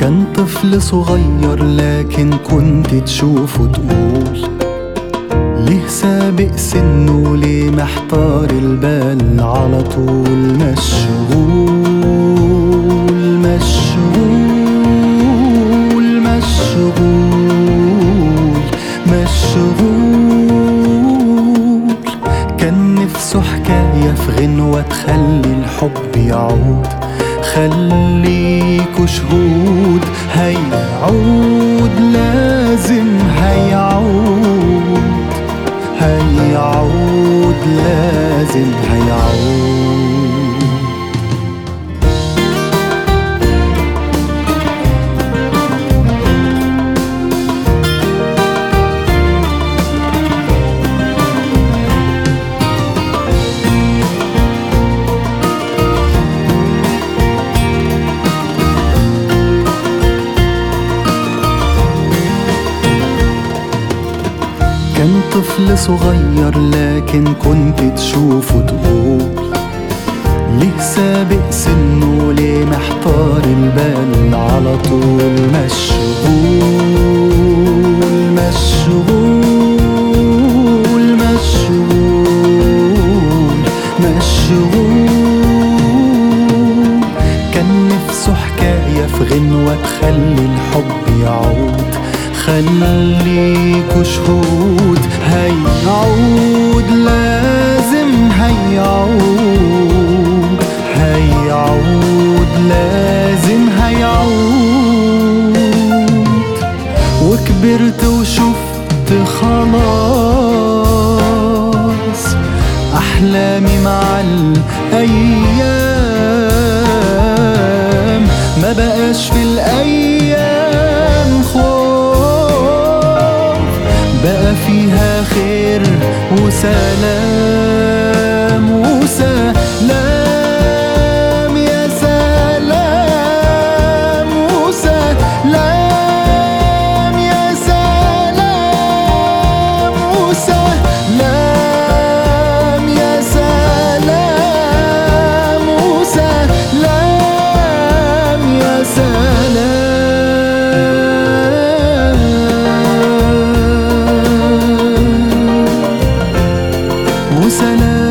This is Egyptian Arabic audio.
كان طفل صغير لكن كنت تشوفه تقول ليه سابق سنه ليه محتار البال على طول مشغول مشغول مشغول مشغول كان نفسه حكاية في غنوة تخلي الحب يعود خليكوا شهود هيعود لازم هيعود هيعود لازم هيعود كان طفل صغير لكن كنت تشوفه تقول ليه سابق سنه ليه محتار البال على طول مشغول مشغول مشغول مشغول كان نفسه حكاية في غنوة تخلي الحب يعود خليكوا شهود هيعود لازم هيعود هيعود لازم هيعود وكبرت وشفت خلاص أحلامي مع الأيام ما بقاش في الأيام خوف بقى فيها خير وسلام وسلام يا سلام وسلام يا سلام وسلام يا سلام وسلام يا سلام وسلام